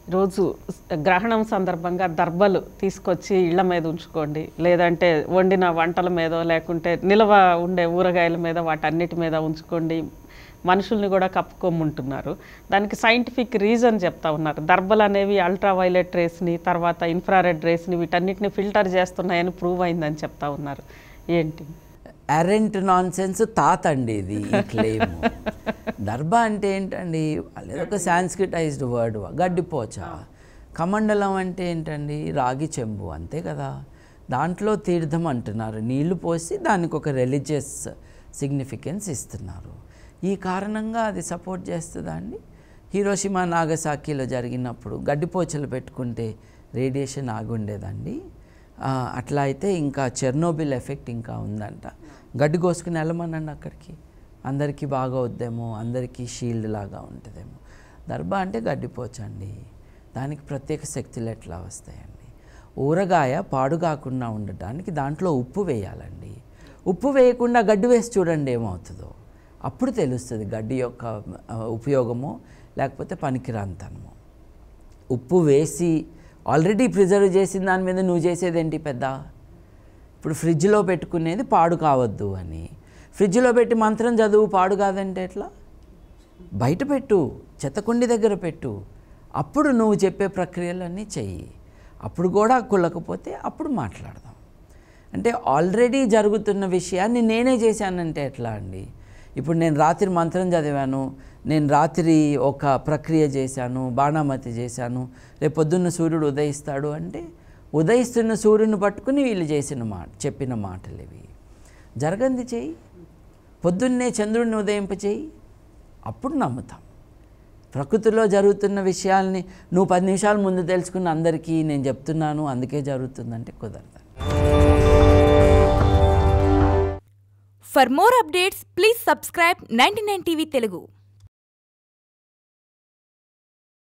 రోజు గ్రహణం సందర్భంగా దర్బలు తీసుకొచ్చి ఇళ్ల మీద ఉంచుకోండి లేదంటే వండిన వంటల మీదో లేకుంటే నిల్వ ఉండే ఊరగాయల మీద వాటన్నిటి మీద ఉంచుకోండి మనుషుల్ని కూడా కప్పుకోమంటున్నారు దానికి సైంటిఫిక్ రీజన్ చెప్తా ఉన్నారు దర్బలు అనేవి అల్ట్రా వైలెట్ రేస్ని తర్వాత ఇన్ఫ్రారెడ్ రేస్ని వీటన్నిటిని ఫిల్టర్ చేస్తున్నాయని ప్రూవ్ అయిందని చెప్తా ఉన్నారు ఏంటి అరెంట్ నాన్ సెన్స్ తాత అండి ఇది ఈ క్లెయిమ్ దర్భ అంటే ఏంటండి అదొక సాంస్క్రిటైజ్డ్ వర్డ్ గడ్డిపోచ కమండలం అంటే ఏంటండి రాగి చెంబు అంతే కదా దాంట్లో తీర్థం అంటున్నారు నీళ్లు పోసి దానికి ఒక రిలీజియస్ సిగ్నిఫికెన్స్ ఇస్తున్నారు ఈ కారణంగా అది సపోర్ట్ చేస్తుందా అండి హీరోషిమా నాగసాకిలో జరిగినప్పుడు గడ్డిపోచలు పెట్టుకుంటే రేడియేషన్ ఆగుండేదండి ఆ, అట్లా అయితే ఇంకా చెర్నోబిల్ ఎఫెక్ట్ ఇంకా ఉందంట గడ్డి కోసుకుని వెళ్ళమనండి అక్కడికి అందరికీ బాగా వద్దేమో అందరికీ షీల్డ్ లాగా ఉంటుందేమో దర్భ అంటే గడ్డిపోచండి దానికి ప్రత్యేక శక్తులు ఎట్లా వస్తాయండి ఊరగాయ పాడు కాకుండా ఉండటానికి దాంట్లో ఉప్పు వేయాలండి ఉప్పు వేయకుండా గడ్డి వేసి చూడండి ఏమవుతుందో అప్పుడు తెలుస్తుంది గడ్డి యొక్క ఆ, ఉపయోగమో లేకపోతే పనికిరాంతనమో ఉప్పు వేసి ఆల్రెడీ ప్రిజర్వ్ చేసిన దాని మీద నువ్వు చేసేది ఏంటి పెద్ద ఇప్పుడు ఫ్రిడ్జ్లో పెట్టుకునేది పాడు కావద్దు అని ఫ్రిడ్జ్లో పెట్టి మంత్రం చదువు పాడు కాదంటే ఎట్లా బయట పెట్టు చెత్తకుండి దగ్గర పెట్టు అప్పుడు నువ్వు చెప్పే ప్రక్రియలన్నీ చెయ్యి అప్పుడు కూడా కుళ్ళకపోతే అప్పుడు మాట్లాడదాం అంటే ఆల్రెడీ జరుగుతున్న విషయాన్ని నేనే చేశానంటే ఎట్లా అండి ఇప్పుడు నేను రాత్రి మంత్రం చదివాను నేను రాత్రి ఒక ప్రక్రియ చేశాను బాణామతి చేశాను రేపు పొద్దున్న సూర్యుడు ఉదయిస్తాడు అంటే ఉదయిస్తున్న సూర్యుని పట్టుకుని వీళ్ళు చేసిన మాట చెప్పిన మాటలు ఇవి జరగంది చెయ్యి పొద్దున్నే చంద్రుడిని ఉదయింపచేయి అప్పుడు నమ్ముతాం ప్రకృతిలో జరుగుతున్న విషయాల్ని నువ్వు పది నిమిషాల ముందు తెలుసుకున్న అందరికీ నేను చెప్తున్నాను అందుకే జరుగుతుందంటే కుదరదు For more updates, please subscribe 99 TV Telugu.